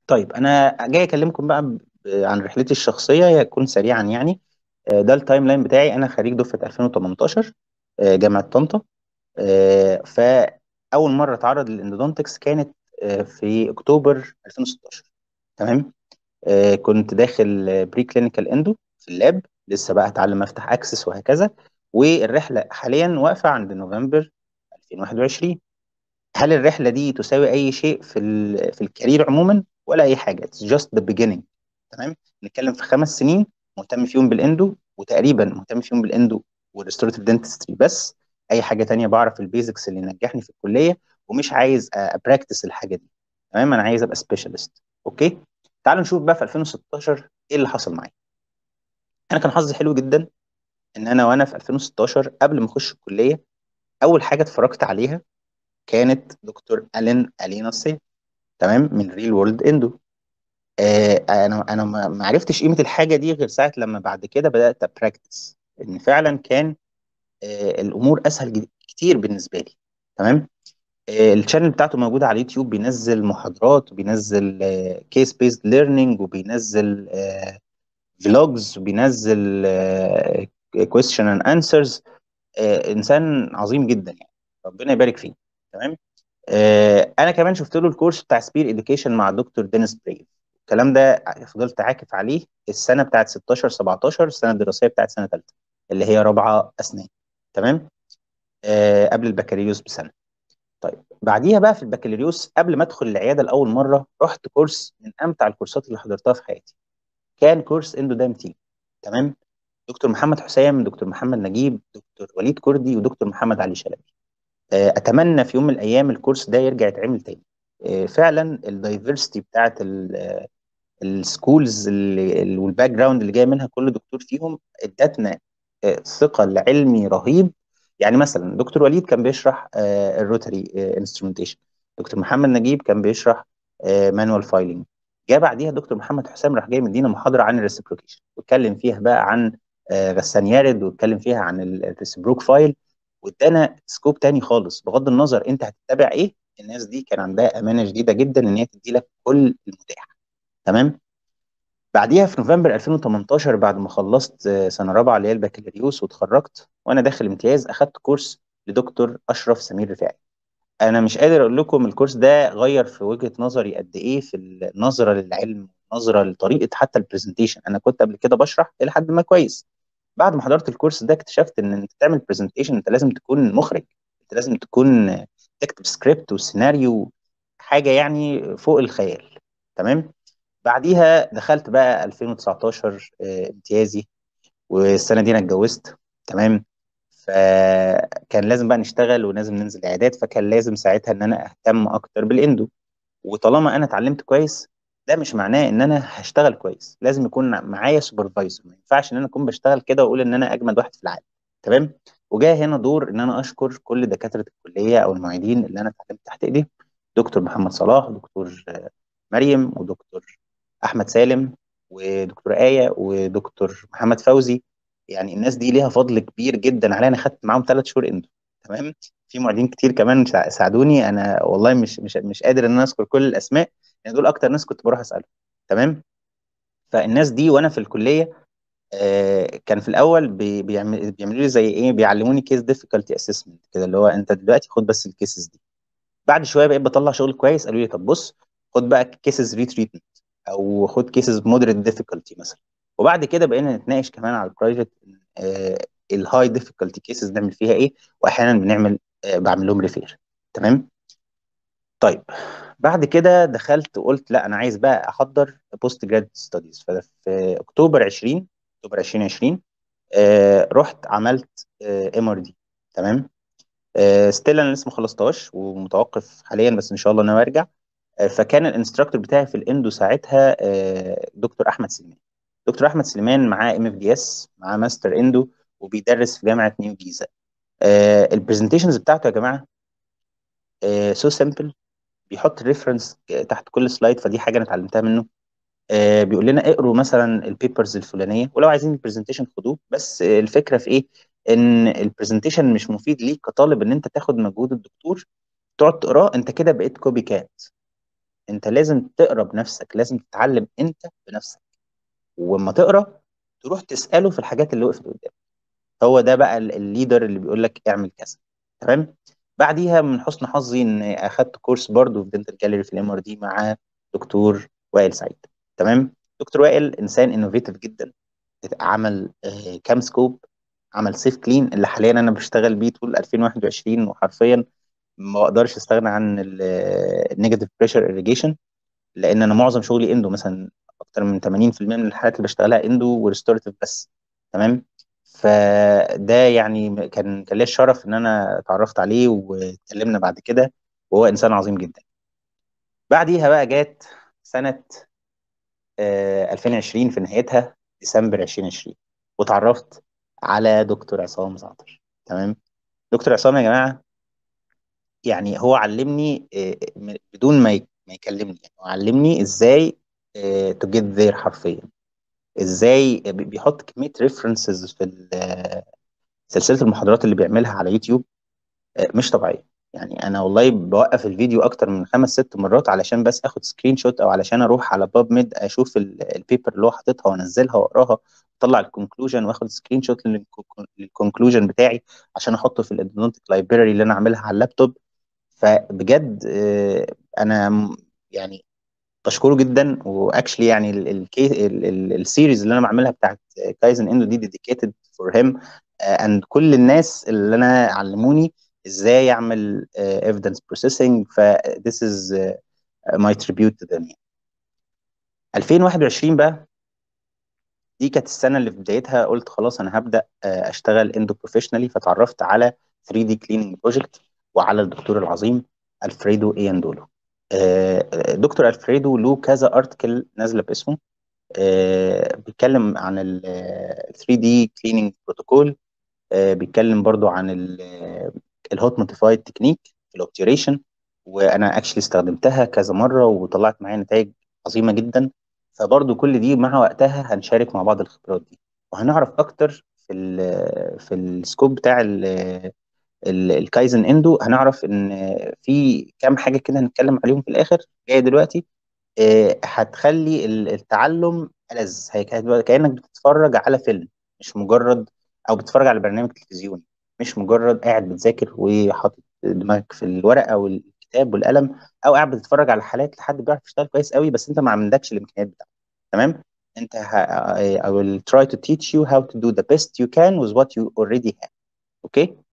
طيب انا جاي اكلمكم بقى ب- عن رحلتي الشخصيه يكون سريعا يعني آه، ده التايم لاين بتاعي انا خريج دفعه 2018 آه، جامعه طنطا آه، فاول مره اتعرض للاندودونتكس كانت آه، في اكتوبر 2016 تمام آه، كنت داخل بري كلينيكال اندو في اللاب لسه بقى اتعلم افتح اكسس وهكذا والرحله حاليا واقفه عند نوفمبر 2021 هل الرحله دي تساوي اي شيء في ال في الكارير عموما ولا اي حاجه اتس جاست ذا beginning تمام نتكلم في خمس سنين مهتم فيهم بالاندو وتقريبا مهتم فيهم بالاندو والريستوراتيف دنتستري بس اي حاجه تانية بعرف البيزكس اللي نجحني في الكليه ومش عايز ابراكتس الحاجه دي تمام انا عايز ابقى سبيشالست اوكي تعالوا نشوف بقى في 2016 ايه اللي حصل معايا انا كان حظي حلو جدا ان انا وانا في 2016 قبل ما اخش الكليه اول حاجه اتفرجت عليها كانت دكتور الين الينا سي تمام من ريل وورلد اندو آه انا انا ما ما عرفتش قيمه الحاجه دي غير ساعه لما بعد كده بدات ابراكتس ان فعلا كان آه الامور اسهل جد- كتير بالنسبه لي تمام آه الشانل بتاعته موجوده على اليوتيوب بينزل محاضرات وبينزل كيس بيست ليرنينج وبينزل فلوجز وبينزل كويستشن اند انسرز انسان عظيم جدا يعني ربنا يبارك فيه تمام آه، انا كمان شفت له الكورس بتاع سبير اديوكيشن مع دكتور دينيس بريف الكلام ده فضلت عاكف عليه السنه بتاعت 16 17 السنه الدراسيه بتاعت سنه ثالثه اللي هي رابعه اسنان تمام آه قبل البكالوريوس بسنه طيب بعديها بقى في البكالوريوس قبل ما ادخل العياده لاول مره رحت كورس من امتع الكورسات اللي حضرتها في حياتي كان كورس اندودام تي تمام دكتور محمد حسام دكتور محمد نجيب دكتور وليد كردي ودكتور محمد علي شلبي آه، اتمنى في يوم من الايام الكورس ده يرجع يتعمل تاني آه، فعلا الدايفرستي بتاعت السكولز والباك جراوند اللي جاي منها كل دكتور فيهم ادتنا آه، ثقل علمي رهيب يعني مثلا دكتور وليد كان بيشرح الروتري انسترومنتيشن دكتور محمد نجيب كان بيشرح مانوال فايلنج جاء بعديها دكتور محمد حسام راح جاي مدينا محاضره عن الريسبروكيشن واتكلم فيها بقى عن آه، غسان يارد واتكلم فيها عن الريسبروك فايل وادانا سكوب تاني خالص بغض النظر انت هتتبع ايه الناس دي كان عندها امانه شديده جدا ان هي تدي لك كل المتاح تمام بعديها في نوفمبر 2018 بعد ما خلصت آه، سنه رابعه اللي هي البكالوريوس واتخرجت وانا داخل امتياز اخدت كورس لدكتور اشرف سمير رفاعي انا مش قادر اقول لكم الكورس ده غير في وجهه نظري قد ايه في النظره للعلم نظره لطريقه حتى البرزنتيشن انا كنت قبل كده بشرح الى حد ما كويس بعد ما حضرت الكورس ده اكتشفت ان انت تعمل برزنتيشن انت لازم تكون مخرج انت لازم تكون تكتب سكريبت وسيناريو حاجه يعني فوق الخيال تمام بعديها دخلت بقى 2019 آه، امتيازي والسنه دي انا اتجوزت تمام فكان لازم بقى نشتغل ولازم ننزل عيادات فكان لازم ساعتها ان انا اهتم اكتر بالاندو وطالما انا اتعلمت كويس ده مش معناه ان انا هشتغل كويس لازم يكون معايا سوبرفايزر ما ينفعش ان انا اكون بشتغل كده واقول ان انا اجمد واحد في العالم تمام وجاء هنا دور ان انا اشكر كل دكاتره الكليه او المعيدين اللي انا اتعلمت تحت ايديهم دكتور محمد صلاح دكتور آه، مريم ودكتور احمد سالم ودكتور ايه ودكتور محمد فوزي يعني الناس دي ليها فضل كبير جدا عليا انا خدت معاهم ثلاث شهور اندو تمام في معيدين كتير كمان سا- ساعدوني انا والله مش مش مش قادر ان انا اذكر كل الاسماء يعني دول اكتر ناس كنت بروح اسالهم تمام فالناس دي وانا في الكليه آه، كان في الاول بي- بيعمل- بيعملوا لي زي ايه بيعلموني كيس ديفيكالتي اسسمنت كده اللي هو انت دلوقتي خد بس الكيسز دي بعد شويه بقيت بطلع شغل كويس قالوا لي طب بص خد بقى كيسز ريتريتمنت او خد كيسز مودريت ديفيكالتي مثلا وبعد كده بقينا نتناقش كمان على البرايفت الهاي ديفيكالتي كيسز نعمل فيها ايه واحيانا بنعمل آه، بعمل لهم ريفير تمام طيب بعد كده دخلت وقلت لا انا عايز بقى احضر بوست جراد ستاديز ففي اكتوبر 20 اكتوبر 2020 آه رحت عملت ام ار دي تمام آه ستيل انا لسه ما خلصتهاش ومتوقف حاليا بس ان شاء الله ناوي ارجع آه فكان الانستراكتور بتاعي في الاندو ساعتها آه دكتور احمد سليمان دكتور احمد سليمان معاه ام اف دي اس معاه ماستر اندو وبيدرس في جامعه نيو جيزه آه البرزنتيشنز بتاعته يا جماعه سو سمبل بيحط ريفرنس تحت كل سلايد فدي حاجه انا اتعلمتها منه آه بيقول لنا اقروا مثلا البيبرز الفلانيه ولو عايزين البرزنتيشن خدوه بس آه، الفكره في ايه ان البرزنتيشن مش مفيد ليك كطالب ان انت تاخد مجهود الدكتور تقعد تقراه انت كده بقيت كوبي كات انت لازم تقرا بنفسك لازم تتعلم انت بنفسك ولما تقرا تروح تساله في الحاجات اللي وقفت قدامك هو ده بقى ال- الليدر اللي بيقول لك اعمل كذا تمام بعديها من حسن حظي ان اخدت كورس برضو في دنتال جاليري في الام ار دي مع دكتور وائل سعيد تمام دكتور وائل انسان انوفيتيف جدا عمل آه، كام سكوب عمل سيف كلين اللي حاليا انا بشتغل بيه طول 2021 وحرفيا ما اقدرش استغنى عن النيجاتيف بريشر irrigation لان انا معظم شغلي اندو مثلا اكتر من 80% من الحالات اللي بشتغلها اندو وريستوراتيف بس تمام فده يعني كان كان ليا الشرف ان انا اتعرفت عليه واتكلمنا بعد كده وهو انسان عظيم جدا بعديها بقى جت سنة آه، 2020 في نهايتها ديسمبر 2020 واتعرفت على دكتور عصام زعتر تمام دكتور عصام يا جماعة يعني هو علمني آه، م- بدون ما ي- ما يكلمني يعني هو علمني ازاي تو جيت ذير حرفيا ازاي بي- بيحط كمية ريفرنسز في ال- آه، سلسلة المحاضرات اللي بيعملها على يوتيوب آه، مش طبيعية يعني انا والله بوقف الفيديو اكتر من خمس ست مرات علشان بس اخد سكرين شوت او علشان اروح على باب ميد اشوف ال- البيبر اللي هو حاططها وانزلها واقراها واطلع الكونكلوجن واخد سكرين شوت للكونكلوجن بتاعي عشان احطه في الادونتيك لايبراري اللي انا عاملها على اللابتوب فبجد آه، انا م- يعني بشكره جدا واكشلي يعني السيريز اللي انا بعملها بتاعت كايزن اندو دي ديديكيتد فور هيم اند كل الناس اللي انا علموني ازاي اعمل ايفيدنس بروسيسنج ف this is uh, my tribute to them يعني. 2021 بقى دي كانت السنه اللي في بدايتها قلت خلاص انا هبدا آه، اشتغل اندو بروفيشنالي فتعرفت على 3 دي كليننج بروجكت وعلى الدكتور العظيم الفريدو اياندولو آه، آه، دكتور الفريدو له كذا ارتكل نازله باسمه آه، بيتكلم عن ال 3 دي كليننج بروتوكول بيتكلم برضو عن الهوت موديفايد تكنيك في الاوبتيوريشن وانا اكشلي استخدمتها كذا مره وطلعت معايا نتائج عظيمه جدا فبرضو كل دي مع وقتها هنشارك مع بعض الخبرات دي وهنعرف اكتر في ال في السكوب بتاع ال- ال- الكايزن اندو هنعرف ان في كام حاجه كده هنتكلم عليهم في الاخر جايه دلوقتي آه، هتخلي ال- التعلم ألذ هي هتبقى كأنك بتتفرج على فيلم مش مجرد أو بتتفرج على برنامج تلفزيوني مش مجرد قاعد بتذاكر وحاطط دماغك في الورقة والكتاب والقلم أو قاعد بتتفرج على حالات لحد بيعرف يشتغل كويس قوي بس أنت ما عندكش الإمكانيات بتاعته تمام أنت ه... I will try to teach you how to do the best you can with what you already have أوكي